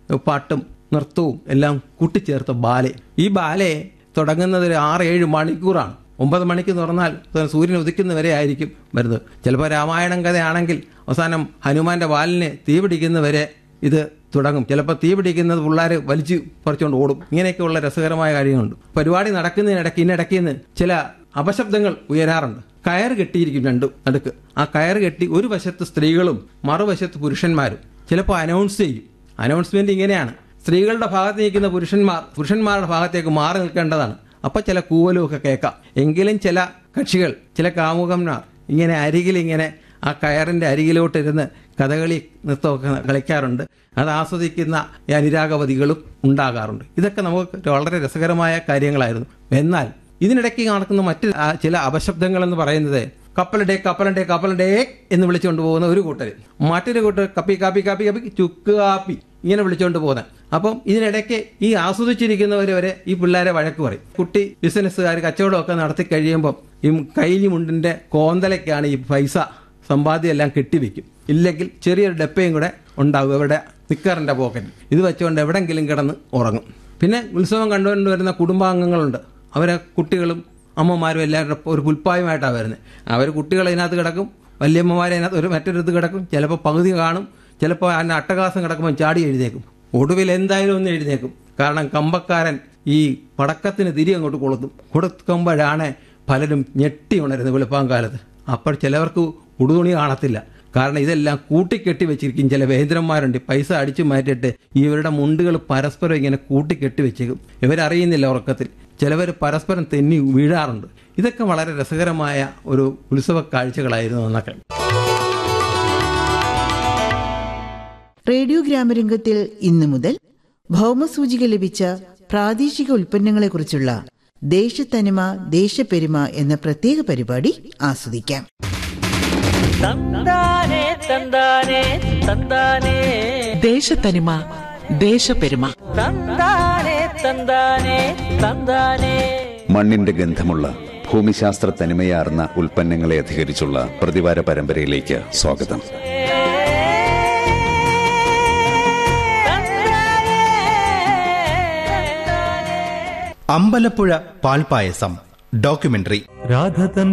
പാട്ടും നൃത്തവും എല്ലാം കൂട്ടിച്ചേർത്ത ബാലെ ഈ ബാലെ തുടങ്ങുന്നത് ഒരു ആറ് ഏഴ് മണിക്കൂറാണ് ഒമ്പത് മണിക്ക് തുറന്നാൽ സൂര്യൻ ഉദിക്കുന്ന വരെ ആയിരിക്കും വരുന്നത് ചിലപ്പോൾ രാമായണം കഥയാണെങ്കിൽ അവസാനം ഹനുമാന്റെ വാലിനെ തീ പിടിക്കുന്നവരെ ഇത് തുടങ്ങും ചിലപ്പോൾ തീ പിടിക്കുന്നത് പിള്ളേർ വലിച്ചു പറിച്ചുകൊണ്ട് ഓടും ഇങ്ങനെയൊക്കെയുള്ള രസകരമായ കാര്യങ്ങളുണ്ട് പരിപാടി നടക്കുന്നതിനിടയ്ക്ക് ഇതിനിടയ്ക്ക് നിന്ന് ചില അപശബ്ദങ്ങൾ ഉയരാറുണ്ട് കയർ കെട്ടിയിരിക്കും രണ്ടും നടുക്ക് ആ കയർ കെട്ടി ഒരു വശത്ത് സ്ത്രീകളും മറുവശത്ത് പുരുഷന്മാരും ചിലപ്പോൾ അനൗൺസ് ചെയ്യും അനൗൺസ്മെന്റ് ഇങ്ങനെയാണ് സ്ത്രീകളുടെ ഭാഗത്ത് നിൽക്കുന്ന പുരുഷന്മാർ പുരുഷന്മാരുടെ ഭാഗത്തേക്ക് മാറി നിൽക്കേണ്ടതാണ് അപ്പൊ ചില കൂവലും ഒക്കെ കേൾക്കാം എങ്കിലും ചില കക്ഷികൾ ചില കാമുകന്മാർ ഇങ്ങനെ അരികിൽ ഇങ്ങനെ ആ കയറിന്റെ അരികിലോട്ടിരുന്ന് കഥകളി നൃത്തമൊക്കെ കളിക്കാറുണ്ട് അത് ആസ്വദിക്കുന്ന ഈ അനുരാഗവതികളും ഉണ്ടാകാറുണ്ട് ഇതൊക്കെ നമുക്ക് വളരെ രസകരമായ കാര്യങ്ങളായിരുന്നു എന്നാൽ ഇതിനിടയ്ക്ക് നടക്കുന്ന മറ്റ് ആ ചില അപശബ്ദങ്ങൾ എന്ന് പറയുന്നത് കപ്പലടേ കപ്പലണ്ടേ കപ്പലണ്ടേ എന്ന് വിളിച്ചുകൊണ്ട് പോകുന്ന ഒരു കൂട്ടർ മറ്റൊരു കൂട്ടർ കപ്പി കാപ്പി കാപ്പി കാപ്പി ചുക്ക് കാപ്പി ഇങ്ങനെ വിളിച്ചുകൊണ്ട് പോകുന്നത് അപ്പം ഇതിനിടയ്ക്ക് ഈ ആസ്വദിച്ചിരിക്കുന്നവർ വരെ ഈ പിള്ളേരെ വഴക്ക് പറയും കുട്ടി ബിസിനസ്സുകാർ കച്ചവടമൊക്കെ നടത്തി കഴിയുമ്പം ഈ കൈലി മുണ്ടിന്റെ കോന്തലയ്ക്കാണ് ഈ പൈസ സമ്പാദ്യം എല്ലാം കെട്ടിവെക്കും ഇല്ലെങ്കിൽ ചെറിയൊരു ഡപ്പയും കൂടെ ഉണ്ടാകും ഇവിടെ നിക്കറിന്റെ പോക്കറ്റിൽ ഇത് വെച്ചുകൊണ്ട് എവിടെങ്കിലും കിടന്ന് ഉറങ്ങും പിന്നെ ഉത്സവം കണ്ടുകൊണ്ട് വരുന്ന കുടുംബാംഗങ്ങളുണ്ട് അവരെ കുട്ടികളും അമ്മമാരും എല്ലാവരുടെ ഒരു പുൽപ്പായുമായിട്ടാണ് വരുന്നത് അവർ കുട്ടികൾ അതിനകത്ത് കിടക്കും വല്യമ്മമാരെ അതിനകത്ത് ഒരു മറ്റൊരിടത്ത് കിടക്കും ചിലപ്പോൾ പകുതി കാണും ചിലപ്പോൾ അതിൻ്റെ അട്ടകാസം കിടക്കുമ്പോൾ ചാടി എഴുന്നേക്കും ഒടുവിൽ എന്തായാലും ഒന്ന് എഴുന്നേക്കും കാരണം കമ്പക്കാരൻ ഈ പടക്കത്തിന് തിരി അങ്ങോട്ട് കൊളുത്തും കൊടുക്കുമ്പോഴാണ് പലരും ഞെട്ടി ഉണരുന്നത് വെളുപ്പാങ്കാലത്ത് അപ്പോൾ ചിലവർക്ക് ഉടുതുണി കാണത്തില്ല കാരണം ഇതെല്ലാം കൂട്ടിക്കെട്ടി വെച്ചിരിക്കും ചില വേന്ദ്രന്മാരുണ്ട് പൈസ അടിച്ചു മാറ്റിയിട്ട് ഇവരുടെ മുണ്ടുകൾ പരസ്പരം ഇങ്ങനെ കൂട്ടിക്കെട്ടി വെച്ചേക്കും ഇവരറിയുന്നില്ല ഉറക്കത്തിൽ ചിലവർ പരസ്പരം തെന്നി വീഴാറുണ്ട് ഇതൊക്കെ വളരെ രസകരമായ ഒരു ഉത്സവ കാഴ്ചകളായിരുന്നു എന്നൊക്കെ റേഡിയോ ഗ്രാമരംഗത്തിൽ ഇന്നു മുതൽ ഭൗമസൂചിക ലഭിച്ച പ്രാദേശിക ഉൽപ്പന്നങ്ങളെക്കുറിച്ചുള്ള ദേശത്തനിമ ദേശപ്പെരുമ എന്ന പ്രത്യേക പരിപാടി ആസ്വദിക്കാം തന്താനേ തന്താനേ തന്താനേ ദേശത്തനിമ ദേശപ്പെരുമ തന്താനേ തന്താനേ തന്താനേ മണ്ണിന്റെ ഗന്ധമുള്ള ഭൂമിശാസ്ത്ര തനിമയാർന്ന ഉൽപ്പന്നങ്ങളെ അധികരിച്ചുള്ള പ്രതിവാര പരമ്പരയിലേക്ക് സ്വാഗതം അമ്പലപ്പുഴ പാൽപായസം ഡോക്യുമെന്ററി രാധ തൻ